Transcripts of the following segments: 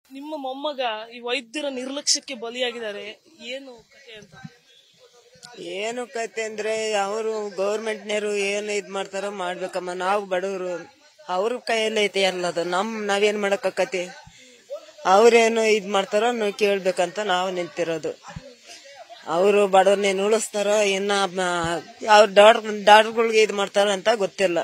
ನಿಮ್ಮ ಮೊಮ್ಮಗ ಈ ವೈದ್ಯರ ನಿರ್ಲಕ್ಷ್ಯಕ್ಕೆ ಬಲಿಯಾಗಿದ್ದಾರೆ ಏನು ಕಥೆ ಅಂತ ಏನು ಕತೆ ಅಂದ್ರೆ ಅವರು ಗೌರ್ಮೆಂಟ್ನವರು ಏನು ಇದ್ ಮಾಡ್ತಾರೋ ಮಾಡ್ಬೇಕಮ್ಮ ನಾವು ಬಡವರು ಅವ್ರ ಕೈಯಲ್ಲಿ ಐತೆ ಎಲ್ಲದು ನಮ್ ನಾವೇನ್ ಮಾಡಕ್ಕಾಕತಿ ಅವ್ರೇನು ಇದ್ ಮಾಡ್ತಾರೋ ನಾವು ಕೇಳ್ಬೇಕಂತ ನಾವು ನಿಂತಿರೋದು ಅವರು ಬಡವ್ರನ್ನೇನು ಉಳಿಸ್ತಾರೋ ಇನ್ನ ಅವ್ರ ಡಾಕ್ಟರ್ ಡಾಕ್ಟರ್ಗಳಿಗೆ ಇದ್ ಮಾಡ್ತಾರ ಅಂತ ಗೊತ್ತಿಲ್ಲ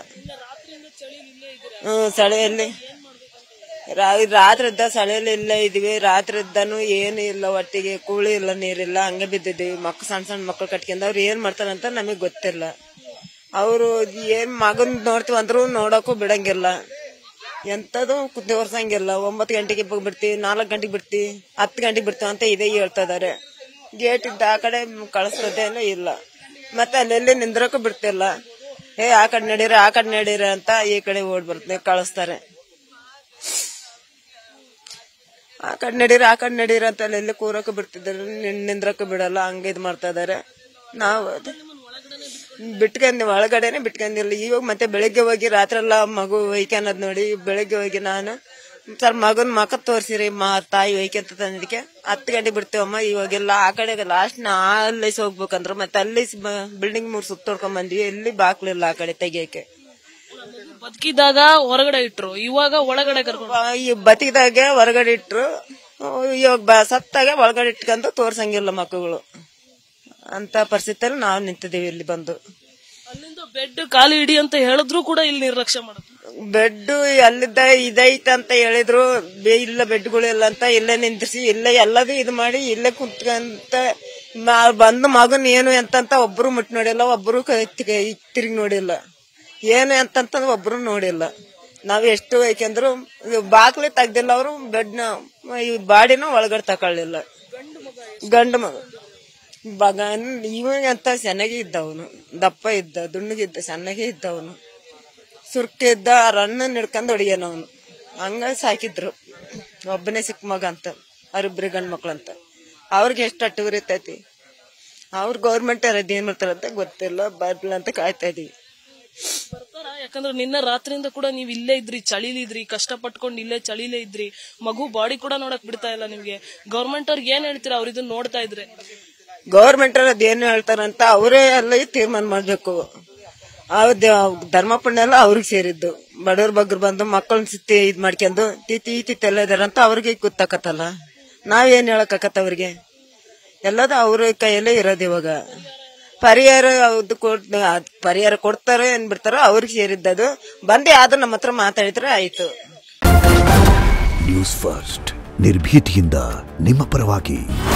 ಹ್ಮ್ ಸಳೆಯಲ್ಲಿ ರಾ- ರಾತ್ರಿ ಇದ್ದ ಸಳೆಯಲ್ಲಿ ಇಲ್ಲೇ ಇದೀವಿ ರಾತ್ರಿ ಇದ್ದಾನು ಏನು ಇಲ್ಲ ಒಟ್ಟಿಗೆ ಕೂಳಿ ಇಲ್ಲ ನೀರಿಲ್ಲ ಹಂಗೆ ಬಿದ್ದಿದ್ದೀವಿ ಮಕ್ಳು ಸಣ್ಣ ಸಣ್ಣ ಮಕ್ಳು ಕಟ್ಕೊಂಡ್ ಅವ್ರು ಏನ್ ಮಾಡ್ತಾರಂತ ನಮಗ್ ಗೊತ್ತಿಲ್ಲ ಅವರು ಏನ್ ಮಗನ್ ನೋಡ್ತೀವಿ ಅಂದ್ರೂ ನೋಡಕ್ಕೂ ಬಿಡಂಗಿಲ್ಲ ಎಂತದು ತೋರ್ಸಂಗಿಲ್ಲ ಒಂಬತ್ತು ಗಂಟೆಗೆ ಬ- ಬಿಡ್ತೀವಿ ನಾಲ್ಕು ಗಂಟೆಗೆ ಬಿಡ್ತೀವಿ ಹತ್ತು ಗಂಟೆಗೆ ಬಿಡ್ತೀವಿ ಅಂತ ಇದೇ ಹೇಳ್ತಾ ಇದಾರೆ ಗೇಟ್ ಇದ್ದ ಆ ಕಡೆ ಕಳಿಸ್ತದೇನೋ ಇಲ್ಲ ಮತ್ತೆ ಅಲ್ಲೆಲ್ಲಿ ನಿಂದ್ರಕ್ಕೂ ಬಿಡ್ತಿಲ್ಲ ಏ ಆ ಕಡೆ ನಡೀರ ಆ ಕಡೆ ನಡೀರ ಅಂತ ಈ ಕಡೆ ಓಡ್ ಬರ್ತೀವಿ ಕಳಿಸ್ತಾರೆ ಆ ಕಡೆ ನಡೀರ ಆ ಕಡೆ ನಡೀರ ಅಂತ ಅಲ್ಲೆಲ್ಲಿ ಕೂರಕ್ಕೆ ಬಿಡ್ತಿದ್ದಾರೆ ನಿಂದ್ರಕ್ಕೆ ಬಿಡಲ್ಲ ಹಂಗ ಇದ್ ಮಾಡ್ತಾ ಇದಾರೆ ನಾವು ಅದೇ ಬಿಟ್ಕೊಂಡ್ ಒಳಗಡೆನೆ ಬಿಟ್ಕೊಂಡಿಲ್ಲ ಇವಾಗ ಮತ್ತೆ ಬೆಳಿಗ್ಗೆ ಹೋಗಿ ರಾತ್ರಿ ಎಲ್ಲ ಮಗು ಒಯ್ಕೊಳದ್ ನೋಡಿ ಬೆಳಿಗ್ಗೆ ಹೋಗಿ ನಾನು ಸರ್ ಮಗನ್ ಮಕ ತೋರ್ಸಿರಿ ಮಾ ತಾಯಿ ಒಯ್ಕೊಂತ ತಂದಿದ್ದಕ್ಕೆ ಹತ್ತು ಗಂಟೆ ಬಿಡ್ತೀವಮ್ಮ ಇವಾಗೆಲ್ಲ ಆ ಕಡೆ ಲಾಸ್ಟ್ ನಾ ಅಲ್ಲಿ ಹೋಗ್ಬೇಕಂದ್ರು ಮತ್ತೆ ಅಲ್ಲಿ ಬಿಲ್ಡಿಂಗ್ ಮೂರ್ ಸುತ್ತೋಡ್ಕೊಂಡ್ ಬಂದ್ವಿ ಎಲ್ಲಿ ಬಾಕ್ಲಿಲ್ಲ ಆ ಕಡೆ ತೆಗಿಯಕ್ಕೆ ಬದುಕಿದಾಗ ಹೊರಗಡೆ ಇಟ್ರು ಇವಾಗ ಒಳಗಡೆ ಕರ್ಕೊಂಡು ಆ, ಈ ಬತಿಕಿದಾಗೆ ಹೊರಗಡೆ ಇಟ್ರು ಆ, ಇವಾಗ ಬ- ಸತ್ತಾಗ ಒಳಗಡೆ ಇಟ್ಕೊಂತ ತೋರ್ಸಂಗಿಲ್ಲ ಮಕ್ಕಳು ಅಂತ ಪರಿಸ್ಥಿತಿಯಲ್ಲಿ ನಾವು ನಿಂತಿದ್ದೀವಿ ಇಲ್ಲಿ ಬಂದು ಅಲ್ಲಿಂದ ಬೆಡ್ ಖಾಲಿ ಇಡಿ ಅಂತ ಹೇಳಿದ್ರು ಕೂಡ ಇಲ್ಲಿ ನಿರ್ಲಕ್ಷ್ಯ ಮಾಡೋದು ಬೆಡ್ ಅಲ್ಲಿದ್ದ ಇದೈತೆ ಅಂತ ಹೇಳಿದ್ರು ಬೆ- ಇಲ್ಲ ಬೆಡ್ಗಳಿಲ್ಲ ಅಂತ ಇಲ್ಲೇ ನಿಂದ್ರಿಸಿ ಇಲ್ಲೇ ಎಲ್ಲದೂ ಇದು ಮಾಡಿ ಇಲ್ಲೇ ಕುಂತ್ಕಂತ ಮ- ಬಂದು ಮಗನ್ ಏನು ಎಂತಂತ ಒಬ್ರು ಮುಟ್ ನೋಡಿಲ್ಲ ಒಬ್ರು ತಿರುಗಿ ನೋಡಿಲ್ಲ ಏನು ಎಂತಂತ ಒಬ್ರು ನೋಡಿಲ್ಲ ನಾವ್ ಎಷ್ಟು ಯಾಕೆಂದ್ರು ಬಾಗ್ಲಿ ತೆಗ್ದಿಲ್ಲ ಅವರು ಬೆಡ್ನ ಈ ಬಾಡಿನ ಒಳಗಡೆ ತಕೊಳ್ಳಿಲ್ಲ ಗಂಡು ಮಗ ಬಗ ಇವಂತ ಚೆನ್ನಾಗೇ ಇದ್ದವನು ದಪ್ಪ ಇದ್ದ ದುಣ್ಣಗಿದ್ದ ಚೆನ್ನಾಗೇ ಇದ್ದವನು ಸುರ್ಕೆ ಇದ್ದ ರನ್ನ ಹಿಡ್ಕೊಂಡ್ ಹೊಡಿಯನವನು ಹಂಗ ಸಾಕಿದ್ರು ಒಬ್ಬನೇ ಸಿಕ್ಕ ಮಗ ಅಂತ ಅವ್ರಿಬ್ರಿ ಗಂಡ್ ಮಕ್ಳು ಅಂತ ಅವ್ರಿಗೆ ಎಷ್ಟು ಅಟ್ಟುಗುರಿ ಇರ್ತೈತಿ ಅವ್ರ ಗೌರ್ಮೆಂಟ್ ಯಾರದ್ ಏನ್ ಮಾಡ್ತಾರಂತ ಗೊತ್ತಿಲ್ಲ ಬರ್ಲ ಅಂತ ಕಾಯ್ತಾ ಇದೀವಿ ಬರ್ತಾರ ಯಾಕಂದ್ರೆ ನಿನ್ನೆ ರಾತ್ರಿಯಿಂದ ಕೂಡ ನೀವ್ ಇಲ್ಲೇ ಇದ್ರಿ ಚಳಿಲಿ ಇದ್ರಿ ಕಷ್ಟ ಪಟ್ಕೊಂಡು ಇಲ್ಲೇ ಚಳಿಲೇ ಇದ್ರಿ ಮಗು ಬಾಡಿ ಕೂಡ ನೋಡಕ್ ಬಿಡ್ತಾ ಇಲ್ಲ ನಿಮ್ಗೆ ಗೌರ್ಮೆಂಟ್ ಅವ್ರಿಗೆ ಏನ್ ಹೇಳ್ತೀರಾ ಅವ್ರ ಇದನ್ನ ನೋಡ್ತಾ ಇದ್ರೆ ಗೌರ್ಮೆಂಟ್ ಅವ್ರದ್ ಏನ್ ಹೇಳ್ತಾರಂತ ಅವರೇ ಎಲ್ಲ ತೀರ್ಮಾನ ಮಾಡ್ಬೇಕು ಅವ್ರ ಧರ್ಮ ಪುಣ್ಯ ಎಲ್ಲ ಅವ್ರಿಗೆ ಸೇರಿದ್ದು ಬಡವ್ರ ಬಗ್ಗರು ಬಂದು ಮಕ್ಕಳನ್ನ ಸಿತ್ತಿ ಇದ್ ಮಾಡ್ಕೊಂಡು ತೀತಿ ಈ ತೀತಿ ಎಲ್ಲ ಇದಾರಂತ ಅವ್ರಿಗೆ ಗೊತ್ತಾಕತ್ತಲ್ಲ ನಾವೇನ್ ಹೇಳಕ್ಕಾಕತ್ತ ಅವ್ರಿಗೆ ಎಲ್ಲದ ಅವ್ರ ಕೈಯಲ್ಲೇ ಇರೋದು ಇವಾಗ ಪರಿಹಾರ ಅದು ಕೊಡ್ ಅದ್ ಪರಿಹಾರ ಕೊಡ್ತಾರೋ ಏನ್ ಬಿಡ್ತಾರೋ ಅವ್ರಿಗೆ ಸೇರಿದ್ದದು ಬಂದು ಯಾವ್ದು ನಮ್ಮ ಹತ್ರ ಮಾತಾಡಿದ್ರೆ ಆಯ್ತು ನ್ಯೂಸ್ ಫಸ್ಟ್ ನಿರ್ಭೀತಿಯಿಂದ ನಿಮ್ಮ ಪರವಾಗಿ